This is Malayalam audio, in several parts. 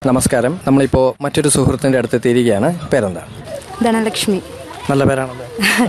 നമസ്കാരം നമ്മളിപ്പോൾ മറ്റൊരു സുഹൃത്തിൻ്റെ അടുത്ത് എത്തിയിരിക്കുകയാണ് പേരെന്താണ് ധനലക്ഷ്മി നല്ല പേരാണല്ലോ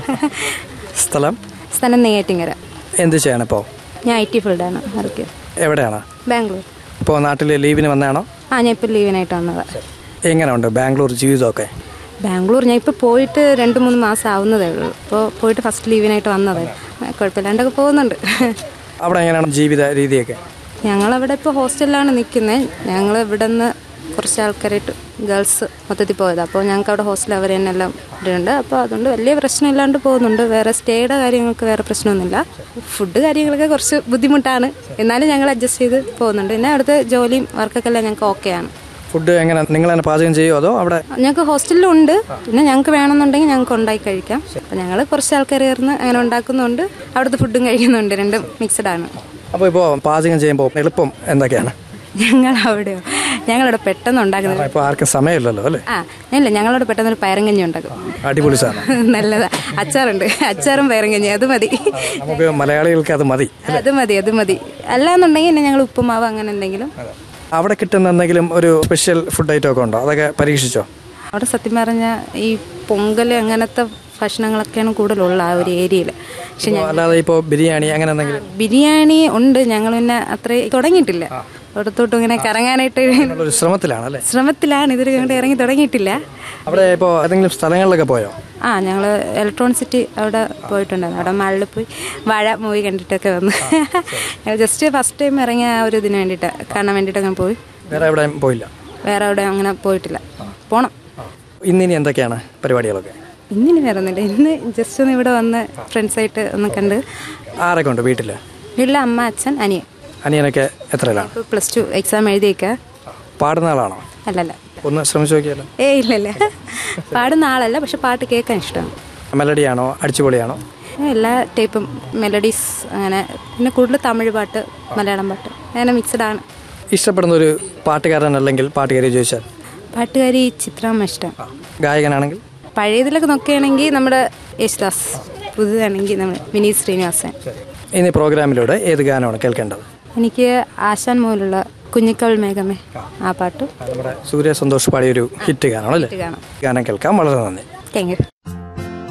സ്ഥലം സ്ഥലം നെയ്യാറ്റിങ്കര എന്ത് ചെയ്യാണ് ഇപ്പോൾ ഞാൻ ഐ ടി ഫീൽഡാണ് വർക്ക് എവിടെയാണ് ബാംഗ്ലൂർ ഇപ്പോൾ നാട്ടിൽ ലീവിന് വന്നതാണോ ആ ഞാൻ ഇപ്പോൾ ലീവിനായിട്ട് വന്നത് എങ്ങനെയുണ്ട് ബാംഗ്ലൂർ ജീവിതമൊക്കെ ബാംഗ്ലൂർ ഞാൻ ഇപ്പോൾ പോയിട്ട് രണ്ട് മൂന്ന് മാസം ആവുന്നതേ ഉള്ളൂ ഇപ്പോൾ പോയിട്ട് ഫസ്റ്റ് ലീവിനായിട്ട് വന്നത് കുഴപ്പമില്ലാണ്ടൊക്കെ പോകുന്നുണ്ട് അവിടെ എങ്ങനെയാണ് ജീവിത രീതിയൊക്കെ ഞങ്ങളവിടെ ഇപ്പോൾ ഹോസ്റ്റലിലാണ് നിൽക്കുന്നത് ഞങ്ങൾ ഇവിടെ നിന്ന് കുറച്ച് ആൾക്കാരായിട്ട് ഗേൾസ് മൊത്തത്തിൽ പോയത് അപ്പോൾ ഞങ്ങൾക്ക് അവിടെ ഹോസ്റ്റൽ അവർ തന്നെ എല്ലാം ഇടുന്നുണ്ട് അപ്പോൾ അതുകൊണ്ട് വലിയ പ്രശ്നമില്ലാണ്ട് പോകുന്നുണ്ട് വേറെ സ്റ്റേയുടെ കാര്യങ്ങൾക്ക് വേറെ പ്രശ്നമൊന്നുമില്ല ഫുഡ് കാര്യങ്ങളൊക്കെ കുറച്ച് ബുദ്ധിമുട്ടാണ് എന്നാലും ഞങ്ങൾ അഡ്ജസ്റ്റ് ചെയ്ത് പോകുന്നുണ്ട് പിന്നെ അവിടുത്തെ ജോലിയും വർക്കൊക്കെ എല്ലാം ഞങ്ങൾക്ക് ഓക്കെയാണ് ഫുഡ് എങ്ങനെ നിങ്ങൾ തന്നെ പാചകം ചെയ്യുമോ അതോ അവിടെ ഞങ്ങൾക്ക് ഹോസ്റ്റലിലും ഉണ്ട് പിന്നെ ഞങ്ങൾക്ക് വേണമെന്നുണ്ടെങ്കിൽ ഞങ്ങൾക്ക് ഉണ്ടാക്കി കഴിക്കാം അപ്പോൾ ഞങ്ങൾ കുറച്ച് ആൾക്കാർ ചേർന്ന് അങ്ങനെ ഉണ്ടാക്കുന്നുണ്ട് അവിടുത്തെ ഫുഡും കഴിക്കുന്നുണ്ട് രണ്ടും മിക്സഡ് ആണ് അപ്പോൾ ഇപ്പോൾ പാചകം ചെയ്യുമ്പോൾ എളുപ്പം എന്തൊക്കെയാണ് ഞങ്ങൾ അവിടെയോ ഞങ്ങളിവിടെ പെട്ടെന്ന് ഉണ്ടാക്കുന്നത് ഇപ്പോൾ ആർക്കും സമയമില്ലല്ലോ അല്ലേ ആ ഇല്ല ഞങ്ങളോട് പെട്ടെന്ന് ഒരു പയറങ്കഞ്ഞി ഉണ്ടാക്കും അടിപൊളി സാധനം നല്ലതാ അച്ചാറുണ്ട് അച്ചാറും പയറങ്കഞ്ഞി അത് മതി നമുക്ക് മലയാളികൾക്ക് അത് മതി അത് മതി അത് മതി അല്ലാന്നുണ്ടെങ്കിൽ പിന്നെ ഞങ്ങൾ ഉപ്പുമാവ് അങ്ങനെ എന്തെങ്കിലും അവിടെ കിട്ടുന്ന എന്തെങ്കിലും ഒരു സ്പെഷ്യൽ ഫുഡ് ഐറ്റം ഒക്കെ ഉണ്ടോ അതൊക്കെ പരീക്ഷിച്ചോ അവിടെ സത്യം പറഞ്ഞ ഈ പൊങ്കൽ അങ്ങനത്തെ ഭക്ഷണങ്ങളൊക്കെയാണ് കൂടുതലുള്ള ആ ഒരു ഏരിയയിൽ പക്ഷെ ഇപ്പോൾ അല്ലാതെ ഇപ്പോൾ ബിരിയാണി അങ്ങനെ എന്തെങ്കിലും ബിരിയാണി ഉണ്ട് ഞങ്ങൾ പിന്നെ അത്ര തുടങ്ങിയിട്ടില്ല അവിടത്തോട്ടും ഇങ്ങനെ കറങ്ങാനായിട്ട് ഒരു ശ്രമത്തിലാണ് അല്ലേ ശ്രമത്തിലാണ് ഇതുവരെ ഇങ്ങോട്ട് ഇറങ്ങി തുടങ്ങിയിട്ടില്ല അവിടെ ഇപ്പോൾ ഏതെങ്കിലും സ്ഥലങ്ങളിലൊക്കെ പോയോ ആ ഞങ്ങൾ ഇലക്ട്രോണിക് സിറ്റി അവിടെ പോയിട്ടുണ്ടായിരുന്നു അവിടെ മാളിൽ പോയി വാഴ മൂവി കണ്ടിട്ടൊക്കെ വന്നു ഞങ്ങൾ ജസ്റ്റ് ഫസ്റ്റ് ടൈം ഇറങ്ങിയ ആ ഒരു ഇതിന് വേണ്ടിയിട്ട് കാണാൻ വേണ്ടിയിട്ട് അങ്ങനെ പോയി വേറെ എവിടെയും പോയില്ല വേറെ അവിടെ അങ്ങനെ പോയിട്ടില്ല പോണം ഇന്നിനി എന്തൊക്കെയാണ് പരിപാടികളൊക്കെ ഇന്നിനി വേറെ ഒന്നുമില്ല ഇന്ന് ജസ്റ്റ് ഒന്ന് ഇവിടെ വന്ന് ഫ്രണ്ട്സായിട്ട് ഒന്ന് കണ്ട് ആരൊക്കെ ഉണ്ട് വീട്ടിൽ വീട്ടിലെ അമ്മ അച്ഛൻ അനിയൻ അനിയനൊക്കെ എത്രയിലാണ് ഇപ്പോൾ പ്ലസ് ടു എക്സാം എഴുതിയേക്ക പാടുന്ന ആളാണോ അല്ലല്ല ഒന്ന് ശ്രമിച്ചു നോക്കിയാലോ ഏ ഇല്ലല്ല പാടുന്ന ആളല്ല പക്ഷെ പാട്ട് കേൾക്കാൻ ഇഷ്ടമാണ് മെലഡിയാണോ അടിച്ചുപൊളിയാണോ എല്ലാ ടൈപ്പും മെലഡീസ് അങ്ങനെ പിന്നെ കൂടുതൽ തമിഴ് പാട്ട് മലയാളം പാട്ട് അങ്ങനെ മിക്സഡ് ആണ് ഇഷ്ടപ്പെടുന്ന ഒരു പാട്ടുകാരൻ അല്ലെങ്കിൽ പാട്ടുകാരി ചോദിച്ചാൽ പാട്ടുകാരി ചിത്രാമ്മ ഇഷ്ടം ഗായകനാണെങ്കിൽ പഴയതിലൊക്കെ നോക്കുകയാണെങ്കിൽ നമ്മുടെ യേശുദാസ് പുതുതാണെങ്കിൽ നമ്മൾ വിനീത് ശ്രീനിവാസൻ ഇനി പ്രോഗ്രാമിലൂടെ ഏത് ഗാനമാണ് കേൾക്കേണ്ടത് എനിക്ക് ആശാൻ മൂലുള്ള കുഞ്ഞിക്കവൾ മേഘമേ ആ പാട്ടും നമ്മുടെ സൂര്യ സന്തോഷ് പാടിയൊരു ഹിറ്റ് ഗാനമാണ് അല്ലേ കാണാം ഗാനം കേൾക്കാം വളരെ നന്ദി താങ്ക് യു